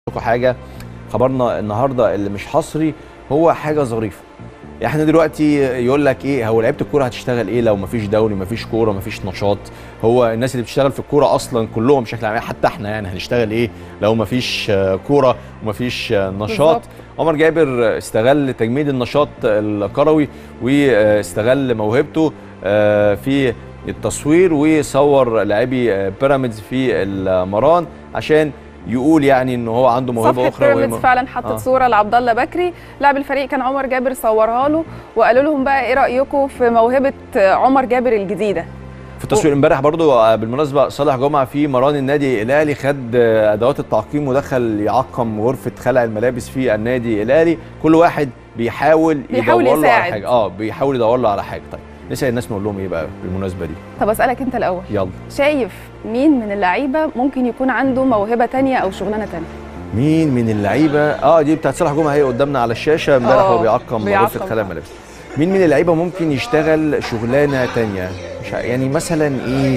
لكم حاجه خبرنا النهارده اللي مش حصري هو حاجه ظريفه احنا دلوقتي يقول لك ايه هو لعيبه الكوره هتشتغل ايه لو مفيش دوري مفيش كوره مفيش نشاط هو الناس اللي بتشتغل في الكوره اصلا كلهم بشكل عام حتى احنا يعني هنشتغل ايه لو مفيش آه، كوره ومفيش آه، نشاط بالظبط. عمر جابر استغل تجميد النشاط الكروي واستغل موهبته آه، في التصوير وصور لاعبي آه، بيراميدز في المران عشان يقول يعني ان هو عنده موهبه صفحه اخرى بيراميدز وهي- فعلا حطت آه. صوره لعبد الله بكري لاعب الفريق كان عمر جابر صورها له وقالوا لهم بقى ايه رايكم في موهبه عمر جابر الجديده في التصوير امبارح برضو آه، بالمناسبه صالح جمعه في مران النادي الاهلي خد آه، ادوات التعقيم ودخل يعقم غرفه خلع الملابس في النادي الاهلي كل واحد بيحاول, بيحاول يدور له على يساعد. حاجه اه بيحاول يدور له على حاجه طيب نسال الناس نقول لهم ايه بقى بالمناسبه دي طب اسالك انت الاول يلا شايف مين من اللعيبه ممكن يكون عنده موهبه تانية او شغلانه تانية مين من اللعيبه اه دي بتاعت صالح جمعه هي قدامنا على الشاشه امبارح آه، هو بيعقم بيعقم غرفه خلع فعلا. الملابس مين من اللعيبه ممكن يشتغل شغلانه تانية مش ع- يعني مثلا ايه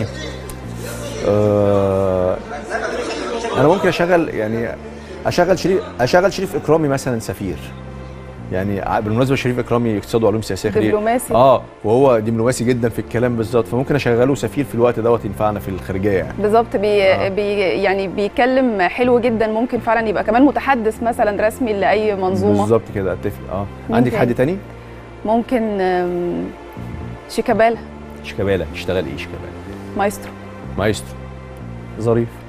آه انا ممكن اشغل يعني اشغل شريف اشغل شريف اكرامي مثلا سفير يعني ع- بالمناسبه شريف اكرامي اقتصاد وعلوم سياسيه خليل. دبلوماسي. اه وهو دبلوماسي جدا في الكلام بالظبط فممكن اشغله سفير في الوقت دوت ينفعنا في الخارجيه يعني بالظبط بي آه. بي يعني بيتكلم حلو جدا ممكن فعلا يبقى كمان متحدث مثلا رسمي لاي منظومه بالظبط كده اتفق اه مين عندك تاني؟ حد تاني ممكن آم، شيكابالا شيكابالا يشتغل ايه شيكابالا مايسترو مايسترو ظريف